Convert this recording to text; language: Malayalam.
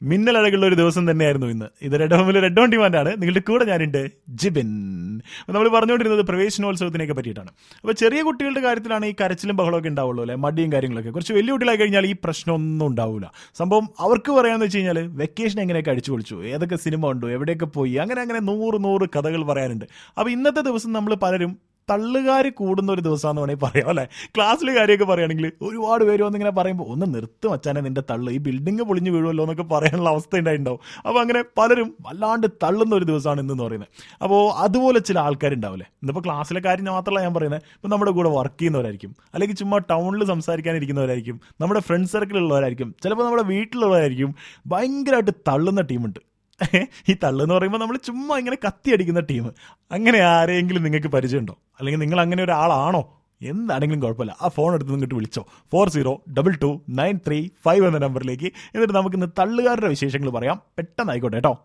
മിന്നലഴകുള്ള ഒരു ദിവസം തന്നെയായിരുന്നു ഇന്ന് ഇത് റെഡ് ഹോമിൽ റെഡ് ഓൺ ഡിമാൻഡ് ആണ് നിങ്ങളുടെ കൂടെ ഞാനുണ്ട് ജിബിൻ നമ്മൾ പറഞ്ഞുകൊണ്ടിരുന്നത് പ്രവേശനോത്സവത്തിനെയൊക്കെ പറ്റിയിട്ടാണ് അപ്പോൾ ചെറിയ കുട്ടികളുടെ കാര്യത്തിലാണ് ഈ കരച്ചിലും ബഹളമൊക്കെ ഉണ്ടാവുള്ളൂ അല്ലെ മടിയും കാര്യങ്ങളൊക്കെ കുറച്ച് വലിയ കുട്ടികളായി കഴിഞ്ഞാൽ ഈ പ്രശ്നമൊന്നും ഉണ്ടാവില്ല സംഭവം അവർക്ക് പറയാന്ന് വെച്ച് കഴിഞ്ഞാൽ വെക്കേഷൻ എങ്ങനെയൊക്കെ അടിച്ചു പൊളിച്ചു ഏതൊക്കെ സിനിമ ഉണ്ടോ എവിടെയൊക്കെ പോയി അങ്ങനെ അങ്ങനെ നൂറ് നൂറ് കഥകൾ പറയാനുണ്ട് അപ്പോൾ ഇന്നത്തെ ദിവസം നമ്മൾ പലരും തള്ളുകാർ കൂടുന്ന ഒരു ദിവസമാണെന്ന് വേണമെങ്കിൽ പറയാം അല്ലേ ക്ലാസ്സിൽ കാര്യമൊക്കെ പറയുകയാണെങ്കിൽ ഒരുപാട് പേര് വന്നിങ്ങനെ പറയുമ്പോൾ ഒന്ന് നിർത്തും അച്ഛനെ നിന്റെ തള്ളു ഈ ബിൽഡിംഗ് പൊളിഞ്ഞു വീഴുമല്ലോ എന്നൊക്കെ പറയാനുള്ള അവസ്ഥ ഉണ്ടായിട്ടുണ്ടാവും അപ്പോൾ അങ്ങനെ പലരും വല്ലാണ്ട് തള്ളുന്ന ഒരു ദിവസമാണ് ഇന്നെന്ന് പറയുന്നത് അപ്പോൾ അതുപോലെ ചില ആൾക്കാരുണ്ടാവില്ലേ ഇന്നിപ്പോൾ ക്ലാസ്സിലെ കാര്യം മാത്രമല്ല ഞാൻ പറയുന്നത് ഇപ്പം നമ്മുടെ കൂടെ വർക്ക് ചെയ്യുന്നവരായിരിക്കും അല്ലെങ്കിൽ ചുമ്മാ ടൗണിൽ സംസാരിക്കാനിരിക്കുന്നവരായിരിക്കും നമ്മുടെ ഫ്രണ്ട് സർക്കിളുള്ളവരായിരിക്കും ചിലപ്പോൾ നമ്മുടെ വീട്ടിലുള്ളവരായിരിക്കും ഭയങ്കരമായിട്ട് തള്ളുന്ന ടീമുണ്ട് ഈ തള്ളെന്ന് പറയുമ്പോൾ നമ്മൾ ചുമ്മാ ഇങ്ങനെ കത്തി അടിക്കുന്ന ടീം അങ്ങനെ ആരെങ്കിലും നിങ്ങൾക്ക് പരിചയമുണ്ടോ അല്ലെങ്കിൽ നിങ്ങൾ അങ്ങനെ ഒരാളാണോ എന്താണെങ്കിലും കുഴപ്പമില്ല ആ ഫോൺ എടുത്ത് നിങ്ങോട്ട് വിളിച്ചോ four zero double two nine three five എന്ന നമ്പറിലേക്ക് എന്നിട്ട് നമുക്ക് ഇന്ന് തള്ളുകാരുടെ വിശേഷങ്ങൾ പറയാം പെട്ടെന്ന് ആയിക്കോട്ടെ കേട്ടോ